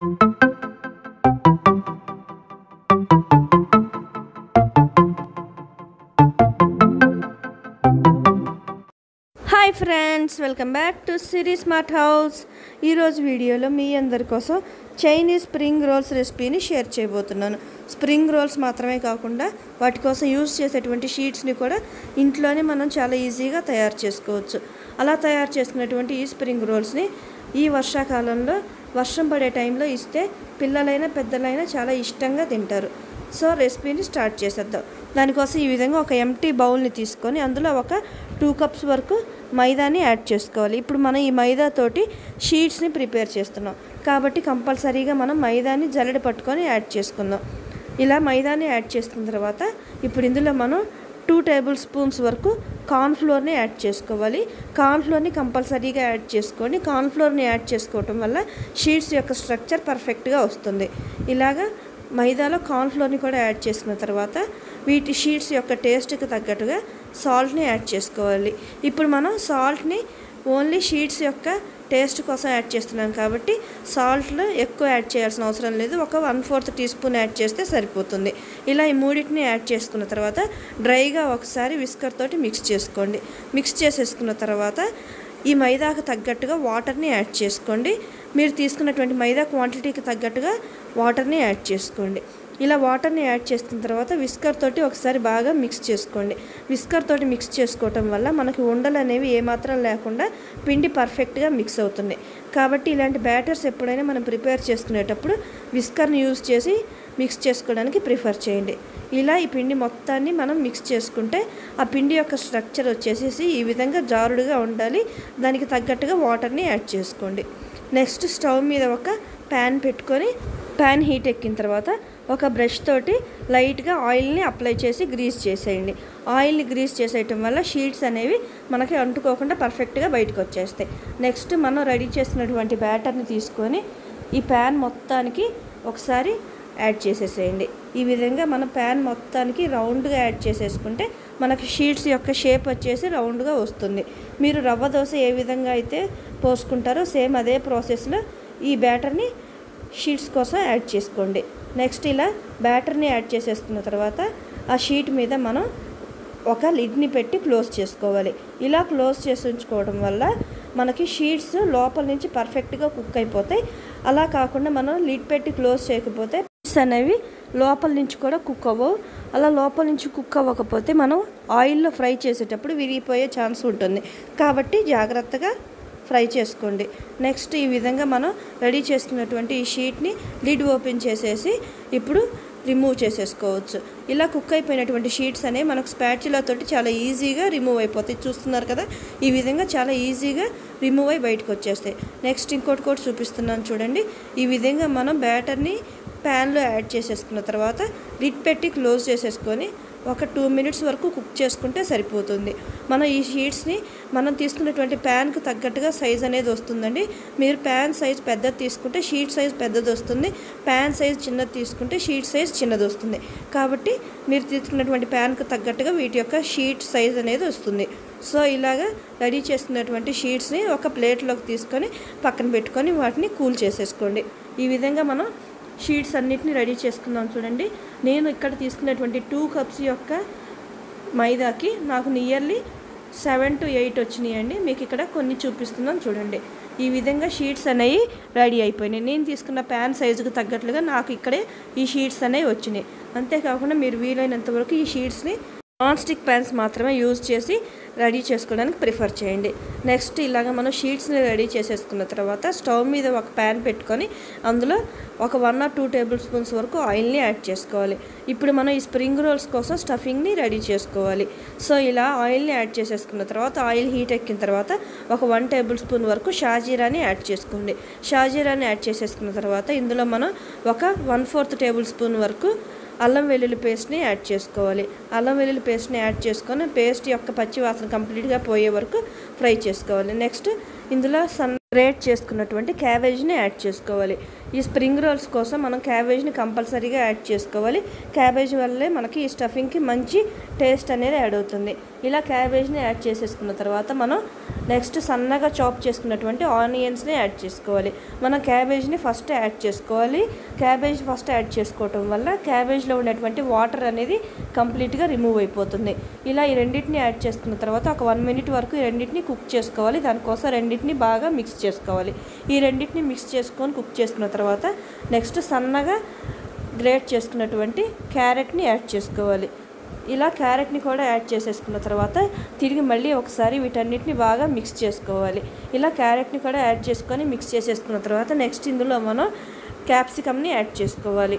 hi friends welcome back to Siri smart house ఈరోజు వీడియోలో మీ అందరి కోసం చైనీస్ స్ప్రింగ్ రోల్స్ రెసిపీని షేర్ చేయబోతున్నాను స్ప్రింగ్ రోల్స్ మాత్రమే కాకుండా వాటి కోసం యూజ్ చేసేటువంటి షీట్స్ని కూడా ఇంట్లోనే మనం చాలా ఈజీగా తయారు చేసుకోవచ్చు అలా తయారు చేసుకున్నటువంటి ఈ స్ప్రింగ్ రోల్స్ని ఈ వర్షాకాలంలో వర్షం పడే టైంలో ఇస్తే పిల్లలైనా పెద్దలైనా చాలా ఇష్టంగా తింటారు సో రెసిపీని స్టార్ట్ చేసేద్దాం దానికోసం ఈ విధంగా ఒక ఎంటీ బౌల్ని తీసుకొని అందులో ఒక టూ కప్స్ వరకు మైదాని యాడ్ చేసుకోవాలి ఇప్పుడు మనం ఈ మైదాతోటి షీట్స్ని ప్రిపేర్ చేస్తున్నాం కాబట్టి కంపల్సరీగా మనం మైదాని జల్లెడ పట్టుకొని యాడ్ చేసుకుందాం ఇలా మైదాని యాడ్ చేసుకున్న తర్వాత ఇప్పుడు ఇందులో మనం టూ టేబుల్ స్పూన్స్ వరకు కార్న్ఫ్లోర్ని యాడ్ చేసుకోవాలి కార్న్ఫ్లోర్ని కంపల్సరీగా యాడ్ చేసుకోండి కార్న్ఫ్లోర్ని యాడ్ చేసుకోవటం వల్ల షీట్స్ యొక్క స్ట్రక్చర్ పర్ఫెక్ట్గా వస్తుంది ఇలాగా మైదాలో కార్న్ఫ్లోర్ని కూడా యాడ్ చేసుకున్న తర్వాత వీటి షీట్స్ యొక్క టేస్ట్కి తగ్గట్టుగా సాల్ట్ని యాడ్ చేసుకోవాలి ఇప్పుడు మనం సాల్ట్ని ఓన్లీ షీట్స్ యొక్క టేస్ట్ కోసం యాడ్ చేస్తున్నాం కాబట్టి సాల్ట్లో ఎక్కువ యాడ్ చేయాల్సిన అవసరం లేదు ఒక one fourth teaspoon add చేస్తే సరిపోతుంది ఇలా ఈ మూడింటిని యాడ్ చేసుకున్న తర్వాత డ్రైగా ఒకసారి విస్కర్ తోటి మిక్స్ చేసుకోండి మిక్స్ చేసేసుకున్న తర్వాత ఈ మైదాకు తగ్గట్టుగా వాటర్ని యాడ్ చేసుకోండి మీరు తీసుకున్నటువంటి మైదా క్వాంటిటీకి తగ్గట్టుగా వాటర్ని యాడ్ చేసుకోండి ఇలా వాటర్ని యాడ్ చేసుకున్న తర్వాత విస్కర్ తోటి ఒకసారి బాగా మిక్స్ చేసుకోండి విస్కర్ తోటి మిక్స్ చేసుకోవటం వల్ల మనకి ఉండలు అనేవి ఏమాత్రం లేకుండా పిండి పర్ఫెక్ట్గా మిక్స్ అవుతుంది కాబట్టి ఇలాంటి బ్యాటర్స్ ఎప్పుడైనా మనం ప్రిపేర్ చేసుకునేటప్పుడు విస్కర్ని యూజ్ చేసి మిక్స్ చేసుకోవడానికి ప్రిఫర్ చేయండి ఇలా ఈ పిండి మొత్తాన్ని మనం మిక్స్ చేసుకుంటే ఆ పిండి యొక్క స్ట్రక్చర్ వచ్చేసేసి ఈ విధంగా జారుడుగా ఉండాలి దానికి తగ్గట్టుగా వాటర్ని యాడ్ చేసుకోండి నెక్స్ట్ స్టవ్ మీద ఒక ప్యాన్ పెట్టుకొని ప్యాన్ హీట్ ఎక్కిన తర్వాత ఒక బ్రష్ తోటి లైట్గా ఆయిల్ని అప్లై చేసి గ్రీస్ చేసేయండి ఆయిల్ని గ్రీస్ చేసేయటం వల్ల షీట్స్ అనేవి మనకి అంటుకోకుండా పర్ఫెక్ట్గా బయటకు వచ్చేస్తాయి నెక్స్ట్ మనం రెడీ చేసినటువంటి బ్యాటర్ని తీసుకొని ఈ ప్యాన్ మొత్తానికి ఒకసారి యాడ్ చేసేసేయండి ఈ విధంగా మన ప్యాన్ మొత్తానికి రౌండ్గా యాడ్ చేసేసుకుంటే మనకి షీట్స్ యొక్క షేప్ వచ్చేసి రౌండ్గా వస్తుంది మీరు రవ్వ దోశ ఏ విధంగా అయితే పోసుకుంటారో సేమ్ అదే ప్రాసెస్లో ఈ బ్యాటర్ని షీట్స్ కోసం యాడ్ చేసుకోండి నెక్స్ట్ ఇలా బ్యాటర్ని యాడ్ చేసేసుకున్న తర్వాత ఆ షీట్ మీద మనం ఒక లిడ్ని పెట్టి క్లోజ్ చేసుకోవాలి ఇలా క్లోజ్ చేసి ఉంచుకోవడం వల్ల మనకి షీట్స్ లోపల నుంచి పర్ఫెక్ట్గా కుక్ అయిపోతాయి అలా కాకుండా మనం లిడ్ పెట్టి క్లోజ్ చేయకపోతే షీట్స్ అనేవి లోపల నుంచి కూడా కుక్ అవ్వవు అలా లోపల నుంచి కుక్ అవ్వకపోతే మనం ఆయిల్లో ఫ్రై చేసేటప్పుడు విరిగిపోయే ఛాన్స్ ఉంటుంది కాబట్టి జాగ్రత్తగా ఫ్రై చేసుకోండి నెక్స్ట్ ఈ విధంగా మనం రెడీ చేసుకున్నటువంటి ఈ షీట్ని లిడ్ ఓపెన్ చేసేసి ఇప్పుడు రిమూవ్ చేసేసుకోవచ్చు ఇలా కుక్ అయిపోయినటువంటి షీట్స్ అనేవి మనకు స్పాచులా తోటి చాలా ఈజీగా రిమూవ్ అయిపోతాయి చూస్తున్నారు కదా ఈ విధంగా చాలా ఈజీగా రిమూవ్ అయి బయటకు వచ్చేస్తాయి నెక్స్ట్ ఇంకోటి కూడా చూపిస్తున్నాను చూడండి ఈ విధంగా మనం బ్యాటర్ని ప్యాన్లో యాడ్ చేసేసుకున్న తర్వాత లిడ్ పెట్టి క్లోజ్ చేసేసుకొని ఒక టూ మినిట్స్ వరకు కుక్ చేసుకుంటే సరిపోతుంది మనం ఈ షీట్స్ని మనం తీసుకున్నటువంటి ప్యాన్కి తగ్గట్టుగా సైజ్ అనేది వస్తుందండి మీరు ప్యాన్ సైజ్ పెద్దది తీసుకుంటే షీట్ సైజ్ పెద్దది వస్తుంది ప్యాన్ సైజ్ చిన్నది తీసుకుంటే షీట్ సైజ్ చిన్నది వస్తుంది కాబట్టి మీరు తీసుకున్నటువంటి ప్యాన్కి తగ్గట్టుగా వీటి యొక్క షీట్ సైజ్ అనేది వస్తుంది సో ఇలాగా రెడీ చేసుకున్నటువంటి షీట్స్ని ఒక ప్లేట్లోకి తీసుకొని పక్కన పెట్టుకొని వాటిని కూల్ చేసేసుకోండి ఈ విధంగా మనం షీట్స్ అన్నిటిని రెడీ చేసుకుందాం చూడండి నేను ఇక్కడ తీసుకున్నటువంటి టూ కప్స్ యొక్క మైదాకి నాకు నియర్లీ సెవెన్ టు ఎయిట్ వచ్చినాయండి మీకు ఇక్కడ కొన్ని చూపిస్తున్నాను చూడండి ఈ విధంగా షీట్స్ అనేవి రెడీ అయిపోయినాయి నేను తీసుకున్న ప్యాన్ సైజుకు తగ్గట్లుగా నాకు ఇక్కడే ఈ షీట్స్ అనేవి వచ్చినాయి అంతేకాకుండా మీరు వీలైనంత వరకు ఈ షీట్స్ని నాన్ స్టిక్ ప్యాన్స్ మాత్రమే యూజ్ చేసి రెడీ చేసుకోవడానికి ప్రిఫర్ చేయండి నెక్స్ట్ ఇలాగ మనం షీట్స్ని రెడీ చేసేసుకున్న తర్వాత స్టవ్ మీద ఒక ప్యాన్ పెట్టుకొని అందులో ఒక one or two tablespoons వరకు ఆయిల్ని యాడ్ చేసుకోవాలి ఇప్పుడు మనం ఈ స్ప్రింగ్ రోల్స్ కోసం స్టఫింగ్ని రెడీ చేసుకోవాలి సో ఇలా ఆయిల్ని యాడ్ చేసేసుకున్న తర్వాత ఆయిల్ హీట్ ఎక్కిన తర్వాత ఒక వన్ టేబుల్ స్పూన్ వరకు షాజీరాని యాడ్ చేసుకోండి షాజీరాని యాడ్ చేసేసుకున్న తర్వాత ఇందులో మనం ఒక వన్ ఫోర్త్ టేబుల్ స్పూన్ వరకు అల్లం వెల్లుల్లి పేస్ట్ని యాడ్ చేసుకోవాలి అల్లం వెల్లుల్లి పేస్ట్ని యాడ్ చేసుకొని పేస్ట్ యొక్క పచ్చి వాసన కంప్లీట్గా పోయే వరకు ఫ్రై చేసుకోవాలి నెక్స్ట్ ఇందులో సన్ గ్రేట్ చేసుకున్నటువంటి క్యాబేజ్ని యాడ్ చేసుకోవాలి ఈ స్ప్రింగ్ రోల్స్ కోసం మనం క్యాబేజ్ని కంపల్సరీగా యాడ్ చేసుకోవాలి క్యాబేజ్ వల్లే మనకి ఈ స్టఫింగ్కి మంచి టేస్ట్ అనేది యాడ్ అవుతుంది ఇలా క్యాబేజ్ని యాడ్ చేసేసుకున్న తర్వాత మనం నెక్స్ట్ సన్నగా చాప్ చేసుకున్నటువంటి ఆనియన్స్ని యాడ్ చేసుకోవాలి మనం క్యాబేజ్ని ఫస్ట్ యాడ్ చేసుకోవాలి క్యాబేజ్ ఫస్ట్ యాడ్ చేసుకోవటం వల్ల క్యాబేజ్లో ఉన్నటువంటి వాటర్ అనేది కంప్లీట్గా రిమూవ్ అయిపోతుంది ఇలా ఈ రెండింటిని యాడ్ చేసుకున్న తర్వాత ఒక వన్ మినిట్ వరకు ఈ రెండింటిని కుక్ చేసుకోవాలి దానికోసం రెండింటిని బాగా మిక్స్ చేసుకోవాలి ఈ రెండింటిని మిక్స్ చేసుకొని కుక్ చేసుకున్న తర్వాత నెక్స్ట్ సన్నగా గ్రేట్ చేసుకున్నటువంటి క్యారెట్ని యాడ్ చేసుకోవాలి ఇలా క్యారెట్ని కూడా యాడ్ చేసేసుకున్న తర్వాత తిరిగి మళ్ళీ ఒకసారి వీటన్నిటిని బాగా మిక్స్ చేసుకోవాలి ఇలా క్యారెట్ని కూడా యాడ్ చేసుకొని మిక్స్ చేసేసుకున్న తర్వాత నెక్స్ట్ ఇందులో మనం క్యాప్సికమ్ని యాడ్ చేసుకోవాలి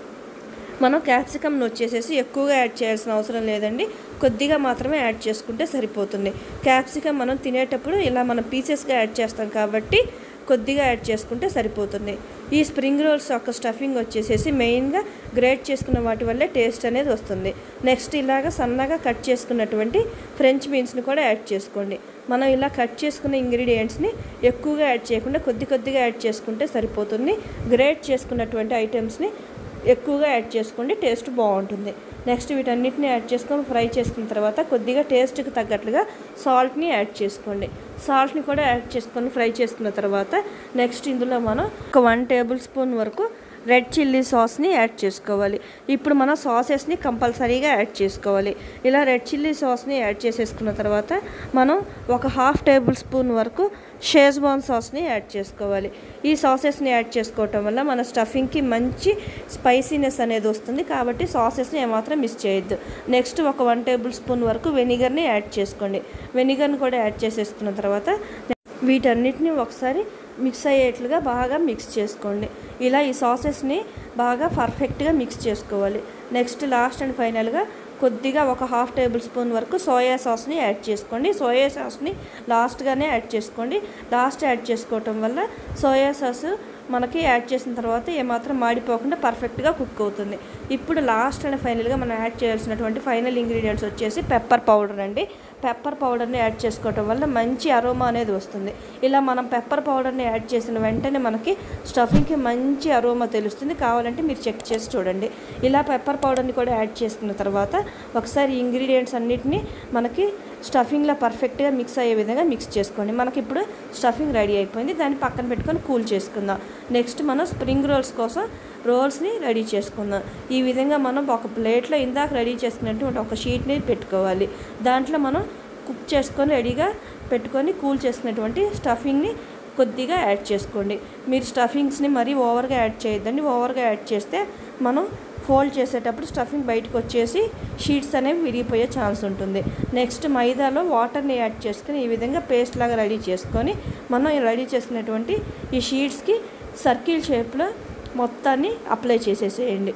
మనం క్యాప్సికమ్ని వచ్చేసేసి ఎక్కువగా యాడ్ చేయాల్సిన అవసరం లేదండి కొద్దిగా మాత్రమే యాడ్ చేసుకుంటే సరిపోతుంది క్యాప్సికమ్ మనం తినేటప్పుడు ఇలా మనం పీసెస్గా యాడ్ చేస్తాం కాబట్టి కొద్దిగా యాడ్ చేసుకుంటే సరిపోతుంది ఈ స్ప్రింగ్ రోల్స్ యొక్క స్టఫింగ్ వచ్చేసేసి మెయిన్గా గ్రేట్ చేసుకున్న వాటి వల్లే టేస్ట్ అనేది వస్తుంది నెక్స్ట్ ఇలాగ సన్నగా కట్ చేసుకున్నటువంటి ఫ్రెంచ్ బీన్స్ని కూడా యాడ్ చేసుకోండి మనం ఇలా కట్ చేసుకున్న ఇంగ్రీడియంట్స్ని ఎక్కువగా యాడ్ చేయకుండా కొద్ది కొద్దిగా యాడ్ చేసుకుంటే సరిపోతుంది గ్రేట్ చేసుకున్నటువంటి ఐటమ్స్ని ఎక్కువగా యాడ్ చేసుకోండి టేస్ట్ బాగుంటుంది నెక్స్ట్ వీటన్నిటిని యాడ్ చేసుకొని ఫ్రై చేసుకున్న తర్వాత కొద్దిగా టేస్ట్కి తగ్గట్లుగా సాల్ట్ని యాడ్ చేసుకోండి సాల్ట్ని కూడా యాడ్ చేసుకొని ఫ్రై చేసుకున్న తర్వాత నెక్స్ట్ ఇందులో మనం ఒక వన్ టేబుల్ స్పూన్ వరకు రెడ్ చిల్లీ సాస్ని యాడ్ చేసుకోవాలి ఇప్పుడు మనం సాసెస్ని కంపల్సరీగా యాడ్ చేసుకోవాలి ఇలా రెడ్ చిల్లీ సాస్ని యాడ్ చేసేసుకున్న తర్వాత మనం ఒక హాఫ్ టేబుల్ స్పూన్ వరకు షేజ్వాన్ సాస్ని యాడ్ చేసుకోవాలి ఈ సాసెస్ని యాడ్ చేసుకోవటం వల్ల మన స్టఫింగ్కి మంచి స్పైసీనెస్ అనేది వస్తుంది కాబట్టి సాసెస్ని ఏమాత్రం మిస్ చేయొద్దు నెక్స్ట్ ఒక వన్ టేబుల్ స్పూన్ వరకు వెనిగర్ని యాడ్ చేసుకోండి వెనిగర్ని కూడా యాడ్ చేసేసుకున్న తర్వాత వీటన్నిటిని ఒకసారి మిక్స్ అయ్యేట్లుగా బాగా మిక్స్ చేసుకోండి ఇలా ఈ సాసెస్ని బాగా పర్ఫెక్ట్గా మిక్స్ చేసుకోవాలి నెక్స్ట్ లాస్ట్ అండ్ ఫైనల్గా కొద్దిగా ఒక హాఫ్ టేబుల్ స్పూన్ వరకు సోయా సాస్ని యాడ్ చేసుకోండి సోయా సాస్ని లాస్ట్గానే యాడ్ చేసుకోండి లాస్ట్ యాడ్ చేసుకోవటం వల్ల సోయా సాస్ మనకి యాడ్ చేసిన తర్వాత ఏమాత్రం మాడిపోకుండా పర్ఫెక్ట్గా కుక్ అవుతుంది ఇప్పుడు లాస్ట్ అండ్ ఫైనల్గా మనం యాడ్ చేయాల్సినటువంటి ఫైనల్ ఇంగ్రీడియంట్స్ వచ్చేసి పెప్పర్ పౌడర్ అండి పెప్పర్ పౌడర్ని యాడ్ చేసుకోవటం వల్ల మంచి అరోమా అనేది వస్తుంది ఇలా మనం పెప్పర్ పౌడర్ని యాడ్ చేసిన వెంటనే మనకి స్టఫింగ్కి మంచి అరోమా తెలుస్తుంది కావాలంటే మీరు చెక్ చేసి చూడండి ఇలా పెప్పర్ పౌడర్ని కూడా యాడ్ చేసుకున్న తర్వాత ఒకసారి ఇంగ్రీడియంట్స్ అన్నిటినీ మనకి స్టఫింగ్లో పర్ఫెక్ట్గా మిక్స్ అయ్యే విధంగా మిక్స్ చేసుకోండి మనకి ఇప్పుడు స్టఫింగ్ రెడీ అయిపోయింది దాన్ని పక్కన పెట్టుకొని కూల్ చేసుకుందాం నెక్స్ట్ మనం స్ప్రింగ్ రోల్స్ కోసం రోల్స్ని రెడీ చేసుకుందాం ఈ విధంగా మనం ఒక ప్లేట్లో ఇందాక రెడీ చేసుకున్నట్టు ఒక షీట్ని పెట్టుకోవాలి దాంట్లో మనం కుక్ చేసుకొని రెడీగా పెట్టుకొని కూల్ చేసుకున్నటువంటి స్టఫింగ్ని కొద్దిగా యాడ్ చేసుకోండి మీరు స్టఫింగ్స్ని మరీ ఓవర్గా యాడ్ చేయొద్దండి ఓవర్గా యాడ్ చేస్తే మనం ఫోల్డ్ చేసేటప్పుడు స్టఫింగ్ బయటకు వచ్చేసి షీట్స్ అనేవి విరిగిపోయే ఛాన్స్ ఉంటుంది నెక్స్ట్ మైదాలో వాటర్ని యాడ్ చేసుకొని ఈ విధంగా పేస్ట్ లాగా రెడీ చేసుకొని మనం రెడీ చేసుకున్నటువంటి ఈ షీట్స్కి సర్కిల్ షేప్లో మొత్తాన్ని అప్లై చేసేసేయండి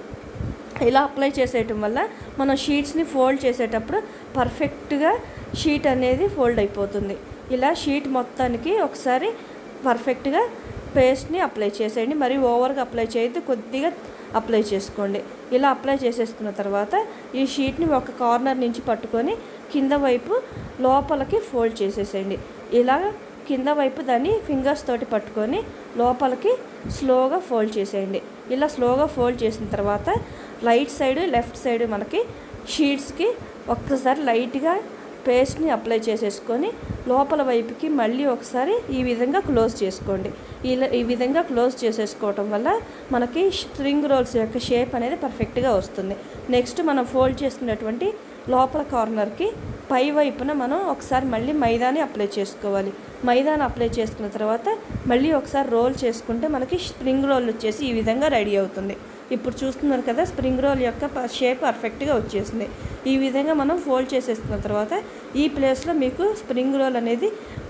ఇలా అప్లై చేసేయటం వల్ల మనం షీట్స్ని ఫోల్డ్ చేసేటప్పుడు పర్ఫెక్ట్గా షీట్ అనేది ఫోల్డ్ అయిపోతుంది ఇలా షీట్ మొత్తానికి ఒకసారి పర్ఫెక్ట్గా పేస్ట్ని అప్లై చేసేయండి మరి ఓవర్గా అప్లై చేయొద్దు కొద్దిగా అప్లై చేసుకోండి ఇలా అప్లై చేసేసుకున్న తర్వాత ఈ షీట్ని ఒక కార్నర్ నుంచి పట్టుకొని కింద వైపు లోపలికి ఫోల్డ్ చేసేసేయండి ఇలా కింద వైపు దాన్ని ఫింగర్స్ తోటి పట్టుకొని లోపలికి స్లోగా ఫోల్డ్ చేసేయండి ఇలా స్లోగా ఫోల్డ్ చేసిన తర్వాత రైట్ సైడ్ లెఫ్ట్ సైడ్ మనకి షీట్స్కి ఒక్కసారి లైట్గా పేస్ట్ని అప్లై చేసేసుకొని లోపల వైపుకి మళ్ళీ ఒకసారి ఈ విధంగా క్లోజ్ చేసుకోండి ఇలా ఈ విధంగా క్లోజ్ చేసేసుకోవటం వల్ల మనకి స్ట్రింగ్ రోల్స్ యొక్క షేప్ అనేది పర్ఫెక్ట్గా వస్తుంది నెక్స్ట్ మనం ఫోల్డ్ చేసుకున్నటువంటి లోపల కార్నర్కి పై వైపున మనం ఒకసారి మళ్ళీ మైదాని అప్లై చేసుకోవాలి మైదాని అప్లై చేసుకున్న తర్వాత మళ్ళీ ఒకసారి రోల్ చేసుకుంటే మనకి స్ప్రింగ్ రోల్ వచ్చేసి ఈ విధంగా రెడీ అవుతుంది ఇప్పుడు చూస్తున్నారు కదా స్ప్రింగ్ రోల్ యొక్క షేప్ పర్ఫెక్ట్గా వచ్చేసింది ఈ విధంగా మనం ఫోల్డ్ చేసేసుకున్న తర్వాత ఈ ప్లేస్లో మీకు స్ప్రింగ్ రోల్ అనేది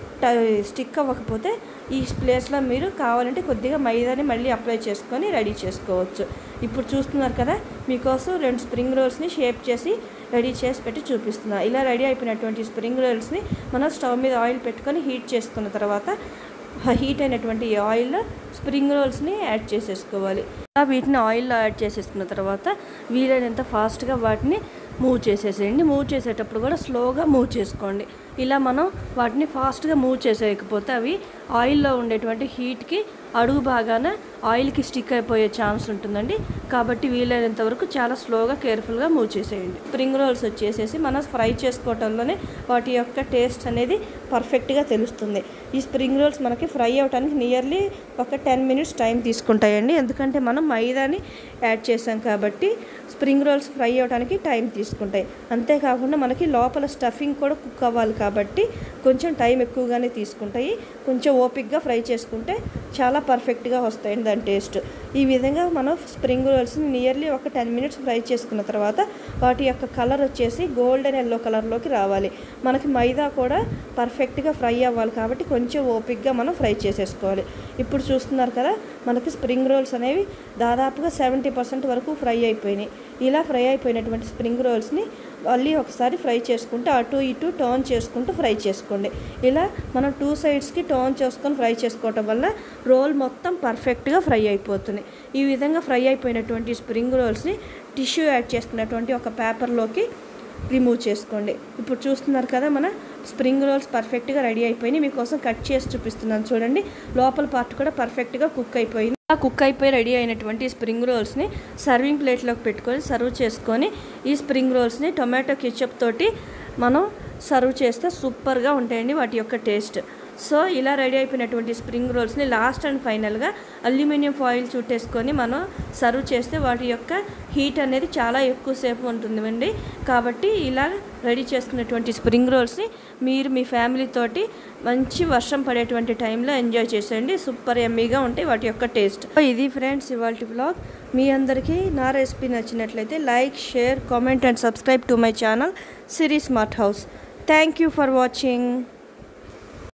స్టిక్ అవ్వకపోతే ఈ ప్లేస్లో మీరు కావాలంటే కొద్దిగా మైదాని మళ్ళీ అప్లై చేసుకొని రెడీ చేసుకోవచ్చు ఇప్పుడు చూస్తున్నారు కదా మీకోసం రెండు స్ప్రింగ్ రోల్స్ని షేప్ చేసి రెడీ చేసి పెట్టి చూపిస్తున్నా ఇలా రెడీ అయిపోయినటువంటి స్ప్రింగ్ రోల్స్ని మనం స్టవ్ మీద ఆయిల్ పెట్టుకొని హీట్ చేసుకున్న తర్వాత హీట్ అయినటువంటి ఈ ఆయిల్లో స్ప్రింగ్ రోల్స్ని యాడ్ చేసేసుకోవాలి ఇలా వీటిని ఆయిల్లో యాడ్ చేసేసుకున్న తర్వాత వీలైనంత ఫాస్ట్గా వాటిని మూవ్ చేసేసేయండి మూవ్ చేసేటప్పుడు కూడా స్లోగా మూవ్ చేసుకోండి ఇలా మనం వాటిని ఫాస్ట్గా మూవ్ చేసేయకపోతే అవి ఆయిల్లో ఉండేటువంటి హీట్కి అడుగు బాగాన ఆయిల్కి స్టిక్ అయిపోయే ఛాన్స్ ఉంటుందండి కాబట్టి వీలైనంత వరకు చాలా స్లోగా కేర్ఫుల్గా మూవ్ చేసేయండి స్ప్రింగ్ రోల్స్ వచ్చేసేసి మనం ఫ్రై చేసుకోవటంలోనే వాటి యొక్క టేస్ట్ అనేది పర్ఫెక్ట్గా తెలుస్తుంది ఈ స్ప్రింగ్ రోల్స్ మనకి ఫ్రై అవడానికి నియర్లీ ఒక టెన్ మినిట్స్ టైం తీసుకుంటాయండి ఎందుకంటే మనం మైదాని యాడ్ చేసాం కాబట్టి స్ప్రింగ్ రోల్స్ ఫ్రై అవ్వడానికి టైం తీసుకుంటాయి అంతేకాకుండా మనకి లోపల స్టఫింగ్ కూడా కుక్ అవ్వాలి కాబట్టి కొంచెం టైం ఎక్కువగానే తీసుకుంటాయి కొంచెం ఓపిక్గా ఫ్రై చేసుకుంటే చాలా పర్ఫెక్ట్గా వస్తాయండి దాని టేస్ట్ ఈ విధంగా మనం స్ప్రింగ్ రోల్స్ని నియర్లీ ఒక టెన్ మినిట్స్ ఫ్రై చేసుకున్న తర్వాత వాటి యొక్క కలర్ వచ్చేసి గోల్డెన్ ఎల్లో కలర్లోకి రావాలి మనకి మైదా కూడా పర్ఫెక్ట్గా ఫ్రై అవ్వాలి కాబట్టి కొంచెం ఓపిక్గా మనం ఫ్రై చేసేసుకోవాలి ఇప్పుడు చూస్తున్నారు కదా మనకి స్ప్రింగ్ రోల్స్ అనేవి దాదాపుగా సెవెంటీ పర్సెంట్ వరకు ఫ్రై అయిపోయినాయి ఇలా ఫ్రై అయిపోయినటువంటి స్ప్రింగ్ రోల్స్ని మళ్ళీ ఒకసారి ఫ్రై చేసుకుంటూ అటు ఇటు టర్న్ చేసుకుంటూ ఫ్రై చేసుకోండి ఇలా మనం టూ సైడ్స్కి టర్న్ చేసుకొని ఫ్రై చేసుకోవటం వల్ల రోల్ మొత్తం పర్ఫెక్ట్గా ఫ్రై అయిపోతుంది ఈ విధంగా ఫ్రై అయిపోయినటువంటి స్ప్రింగ్ రోల్స్ని టిష్యూ యాడ్ చేసుకున్నటువంటి ఒక పేపర్లోకి రిమూవ్ చేసుకోండి ఇప్పుడు చూస్తున్నారు కదా మన స్ప్రింగ్ రోల్స్ పర్ఫెక్ట్గా రెడీ అయిపోయినాయి మీకోసం కట్ చేసి చూపిస్తున్నాను చూడండి లోపల పార్ట్ కూడా పర్ఫెక్ట్గా కుక్ అయిపోయింది ఆ కుక్ అయిపోయి రెడీ అయినటువంటి స్ప్రింగ్ రోల్స్ని సర్వింగ్ ప్లేట్లోకి పెట్టుకొని సర్వ్ చేసుకొని ఈ స్ప్రింగ్ రోల్స్ని టొమాటో కెచప్ తోటి మనం సర్వ్ చేస్తే సూపర్గా ఉంటాయండి వాటి యొక్క టేస్ట్ సో ఇలా రెడీ అయిపోయినటువంటి స్ప్రింగ్ రోల్స్ని లాస్ట్ అండ్ ఫైనల్గా అల్యూమినియం ఫాయిల్ చుట్టేసుకొని మనం సర్వ్ చేస్తే వాటి యొక్క హీట్ అనేది చాలా ఎక్కువసేపు ఉంటుందండి కాబట్టి ఇలా రెడీ చేసుకున్నటువంటి స్ప్రింగ్ రోల్స్ని మీరు మీ ఫ్యామిలీ తోటి మంచి వర్షం పడేటువంటి టైంలో ఎంజాయ్ చేసేయండి సూపర్ ఎమ్మీగా ఉంటాయి వాటి యొక్క టేస్ట్ ఇది ఫ్రెండ్స్ ఇవాళ వ్లాగ్ మీ అందరికీ నా రెసిపీ నచ్చినట్లయితే like share comment and subscribe to my channel Siri smart house thank you for watching